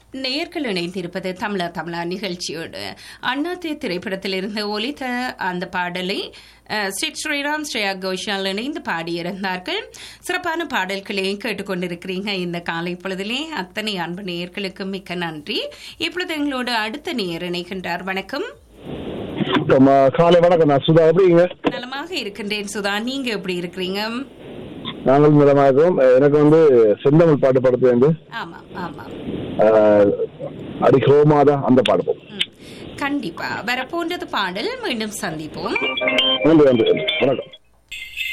நேயர்கள் இணைந்திருப்பது தமிழா தமிழா நிகழ்ச்சியோடு அண்ணாத்தே திரைப்படத்திலிருந்து ஒலித்த அந்த பாடலை அஹ், ஸ்ரீ ஸ்ரீராம் ஸ்ரேயா கோஷால் இணைந்து பாடியிருந்தார்கள் சிறப்பான பாடல்களை கேட்டுக்கொண்டிருக்கிறீங்க இந்த காலை பொழுதிலே அத்தனை அன்பு நேயர்களுக்கு மிக்க நன்றி இப்பொழுது எங்களோடு அடுத்த நேயர் இணைகின்றார் வணக்கம் ஆமா, காலை வணக்கம் நான் சுதா எப்படிங்க நலமாக இருக்கின்றேன் சுதா நீங்க எப்படி இருக்கிறீங்க நாங்கள் நிலமா இருக்கோம் எனக்கு வந்து செந்தமிழ் பாட்டு படத்து வந்து ஆமா ஆமா அடி ஹோமாதா அந்த பாடு போகும் ம். கண்டிப்பா வரப்போன்றது பாடல் மீண்டும் சந்திப்போம் நன்றி நன்றி வணக்கம்